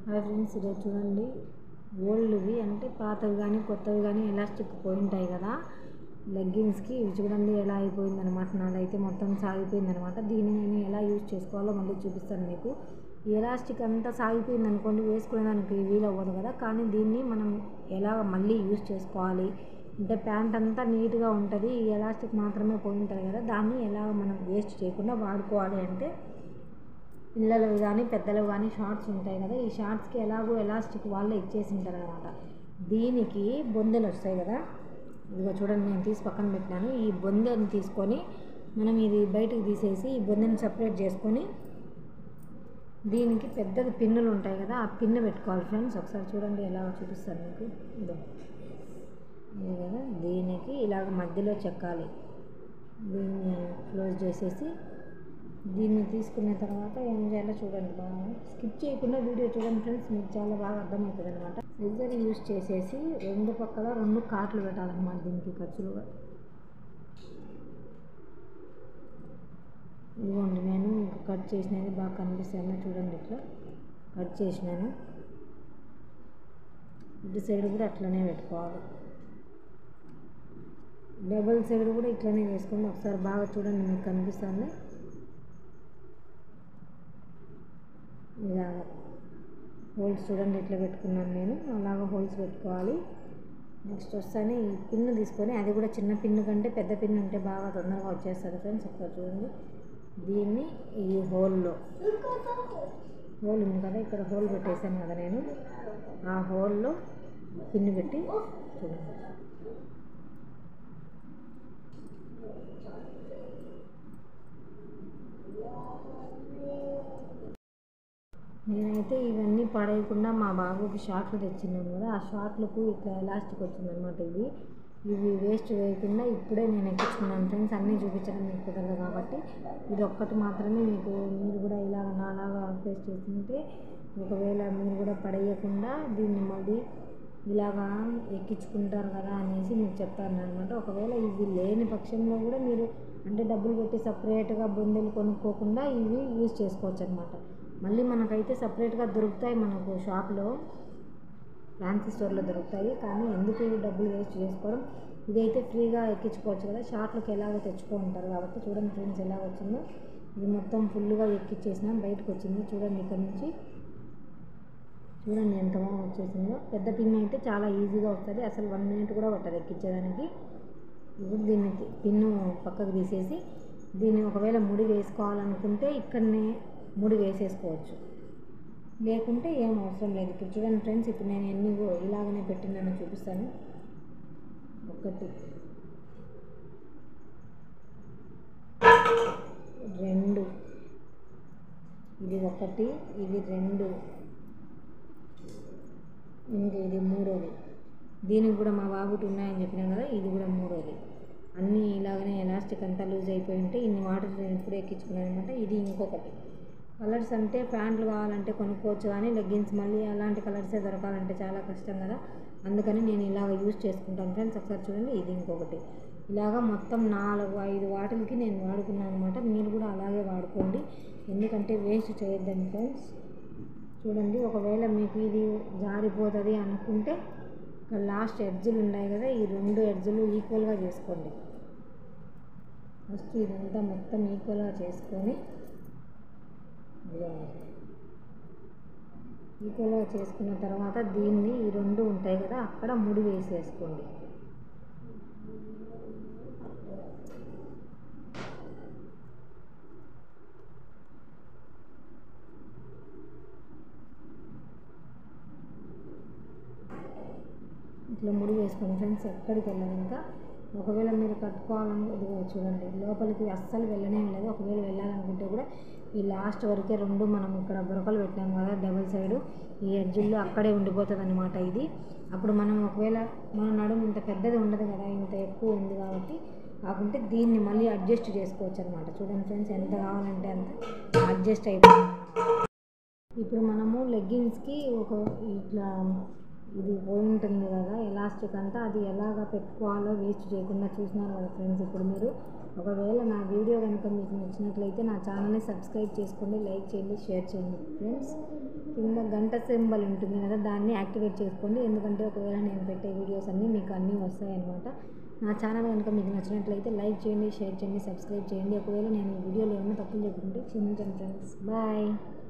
hi friends ఈరోజు చూడండి ఓల్డ్వి అంటే పాతవి కానీ కొత్తవి కానీ ఎలాస్టిక్ పోయి ఉంటాయి కదా లెగ్గిన్స్కి ఇవి చూడండి ఎలా అయిపోయిందనమాట నాదైతే మొత్తం సాగిపోయిందనమాట దీన్ని నేను ఎలా యూజ్ చేసుకోవాలో మళ్ళీ చూపిస్తాను మీకు ఈ ఎలాస్టిక్ అంతా సాగిపోయింది అనుకోండి వేసుకునేదానికి వీలు అవ్వదు కదా కానీ దీన్ని మనం ఎలా మళ్ళీ యూజ్ చేసుకోవాలి అంటే ప్యాంట్ అంతా నీట్గా ఉంటుంది ఈ ఎలాస్టిక్ మాత్రమే పోయి ఉంటుంది కదా దాన్ని ఎలా మనం వేస్ట్ చేయకుండా వాడుకోవాలి అంటే పిల్లలవి కానీ పెద్దలవి కానీ షార్ట్స్ ఉంటాయి కదా ఈ షార్ట్స్కి ఎలాగో ఎలాస్టిక్ వాళ్ళే ఇచ్చేసి ఉంటారు అనమాట దీనికి బొందెలు వస్తాయి కదా ఇదిగో చూడండి నేను తీసి పక్కన పెట్టినాను ఈ బొందెని తీసుకొని మనం ఇది బయటకు తీసేసి ఈ బొందెని సపరేట్ చేసుకొని దీనికి పెద్దది పిన్నులు ఉంటాయి కదా ఆ పిన్ను పెట్టుకోవాలి ఫ్రెండ్స్ ఒకసారి చూడండి ఎలా చూపిస్తాను మీకు ఇదో ఇది కదా దీనికి ఇలాగ మధ్యలో చెక్కాలి దీన్ని క్లోజ్ చేసేసి దీన్ని తీసుకున్న తర్వాత ఏం చేయాలో చూడండి బాగా స్కిప్ చేయకుండా వీడియో చూడండి ఫ్రెండ్స్ మీకు చాలా బాగా అర్థమవుతుంది అనమాట సిజర్ యూస్ చేసేసి రెండు పక్కల రెండు కాట్లు పెట్టాలన్నమాట దీనికి ఖర్చులుగా ఇదిగోండి నేను మీకు కట్ చేసినది బాగా కనిపిస్తుంది చూడండి ఇట్లా కట్ చేసినాను ఇటు సైడ్ కూడా అట్లనే పెట్టుకోవాలి డబల్ సైడ్ కూడా ఇట్లనే వేసుకోండి ఒకసారి బాగా చూడండి మీకు కనిపిస్తుంది ఇలాగ హోల్స్ చూడండి ఎట్లా పెట్టుకున్నాను నేను అలాగ హోల్స్ పెట్టుకోవాలి నెక్స్ట్ వస్తానే ఈ పిన్ను తీసుకొని అది కూడా చిన్న పిన్ను కంటే పెద్ద పిన్ను ఉంటే బాగా తొందరగా వచ్చేస్తుంది ఫ్రెండ్స్ ఒకసారి చూడండి దీన్ని ఈ హోల్లో హోల్ ఉంది కదా ఇక్కడ హోల్ పెట్టేసాను కదా నేను ఆ హోల్లో పిన్ను పెట్టి చూడండి నేనైతే ఇవన్నీ పడేయకుండా మా బాబుకి షార్ట్లు తెచ్చినాను కదా ఆ షార్ట్లకు ఇట్లా ఎలాస్టిక్ వచ్చిందనమాట ఇవి ఇవి వేస్ట్ వేయకుండా ఇప్పుడే నేను ఎక్కించుకున్నాను ఫ్రెండ్స్ అన్నీ చూపించడం మీకు కుదరదు కాబట్టి ఇది ఒక్కటి మాత్రమే మీకు మీరు కూడా ఇలాగ నాలాగా ఫేస్ చేస్తుంటే ఒకవేళ మీరు కూడా పడేయకుండా దీన్ని మళ్ళీ ఇలాగా ఎక్కించుకుంటారు కదా అనేసి మీకు చెప్తాను అనమాట ఒకవేళ ఇవి లేని పక్షంలో కూడా మీరు అంటే డబ్బులు పెట్టి సపరేట్గా బొందెలు కొనుక్కోకుండా ఇవి యూజ్ చేసుకోవచ్చు అనమాట మళ్ళీ మనకైతే సపరేట్గా దొరుకుతాయి మనకు షాప్లో ఫ్యాన్సీ స్టోర్లో దొరుకుతాయి కానీ ఎందుకు ఇవి డబ్బులు వేస్ట్ చేసుకోవడం ఇదైతే ఫ్రీగా ఎక్కించుకోవచ్చు కదా షార్ట్లకు ఎలాగో తెచ్చుకుంటారు కాబట్టి చూడండి ఫ్రెండ్స్ ఎలా వచ్చిందో ఇది మొత్తం ఫుల్గా ఎక్కిచ్చేసిన బయటకు వచ్చింది చూడండి ఇక్కడ నుంచి చూడండి ఎంత బాగా వచ్చేసిందో పెద్ద పిన్ అయితే చాలా ఈజీగా వస్తుంది అసలు వన్ మినిట్ కూడా పట్టదు ఎక్కించేదానికి ఇప్పుడు దీన్ని పిన్ను పక్కకు తీసేసి దీన్ని ఒకవేళ ముడి వేసుకోవాలనుకుంటే ఇక్కడనే ముడి వేసేసుకోవచ్చు లేకుంటే ఏం అవసరం లేదు ఇప్పుడు చూడండి ఫ్రెండ్స్ ఇప్పుడు నేను ఎన్ని ఇలాగనే పెట్టినానో చూపిస్తాను ఒకటి రెండు ఇది ఒకటి ఇది రెండు ఇంకా ఇది మూడోది దీనికి కూడా మా బాబుకి ఉన్నాయని చెప్పినాం కదా ఇది కూడా మూడోది అన్నీ ఇలాగనే ఎలాస్టిక్ అంతా లూజ్ అయిపోయి ఉంటే ఇన్ని వాటర్ నేను ఇప్పుడే ఎక్కించుకున్నాను అనమాట ఇది ఇంకొకటి కలర్స్ అంటే ప్యాంట్లు కావాలంటే కొనుక్కోవచ్చు కానీ లెగ్గిన్స్ మళ్ళీ అలాంటి కలర్సే దొరకాలంటే చాలా కష్టం కదా అందుకని నేను ఇలాగ యూజ్ చేసుకుంటాను ఫ్రెండ్స్ ఒకసారి చూడండి ఇది ఇంకొకటి ఇలాగ మొత్తం నాలుగు ఐదు వాటిలకి నేను వాడుకున్నాను అనమాట మీరు కూడా అలాగే వాడుకోండి ఎందుకంటే వేస్ట్ చేయొద్దండి ఫ్రెండ్స్ చూడండి ఒకవేళ మీకు ఇది జారిపోతుంది అనుకుంటే ఇక్కడ లాస్ట్ ఎడ్జులు ఉన్నాయి కదా ఈ రెండు ఎడ్జులు ఈక్వల్గా చేసుకోండి ఫస్ట్ ఇదంతా మొత్తం ఈక్వల్గా చేసుకొని ఈక్వల్గా చేసుకున్న తర్వాత దీన్ని ఈ రెండు ఉంటాయి కదా అక్కడ ముడి వేసేసుకోండి ఇట్లా ముడి వేసుకోండి ఫ్రెండ్స్ ఎక్కడికి వెళ్ళదు ఇంకా ఒకవేళ మీరు కట్టుకోవాలని ఇదిగో చూడండి లోపలికి అస్సలు వెళ్ళనే లేదు ఒకవేళ వెళ్ళాలనుకుంటే కూడా ఈ లాస్ట్ వరకే రెండు మనం ఇక్కడ బురకలు పెట్టాం కదా డబుల్ సైడ్ ఈ ఎడ్జుల్లో అక్కడే ఉండిపోతుంది అనమాట ఇది అప్పుడు మనం ఒకవేళ మన నడుము ఇంత పెద్దది ఉండదు కదా ఇంత ఎక్కువ ఉంది కాబట్టి కాకుంటే దీన్ని మళ్ళీ అడ్జస్ట్ చేసుకోవచ్చు అనమాట చూడండి ఫ్రెండ్స్ ఎంత కావాలంటే అంత అడ్జస్ట్ అయిపోతుంది ఇప్పుడు మనము లెగ్గిన్స్కి ఒక ఇట్లా ఇది పోయి ఉంటుంది కదా ఎలాస్టిక్ అంతా అది ఎలాగ పెట్టుకోవాలో వేస్ట్ చేయకుండా చూసినారు కదా ఫ్రెండ్స్ ఇప్పుడు మీరు ఒకవేళ నా వీడియో కనుక మీకు నచ్చినట్లయితే నా ఛానల్ని సబ్స్క్రైబ్ చేసుకోండి లైక్ చేయండి షేర్ చేయండి ఫ్రెండ్స్ కింద గంట సింబల్ ఉంటుంది కదా దాన్ని యాక్టివేట్ చేసుకోండి ఎందుకంటే ఒకవేళ నేను పెట్టే వీడియోస్ అన్నీ మీకు అన్నీ వస్తాయి అనమాట నా ఛానల్ కనుక మీకు నచ్చినట్లయితే లైక్ చేయండి షేర్ చేయండి సబ్స్క్రైబ్ చేయండి ఒకవేళ నేను ఈ వీడియోలో ఏమైనా తప్పులు చెప్పుకుంటే క్షమించండి ఫ్రెండ్స్ బాయ్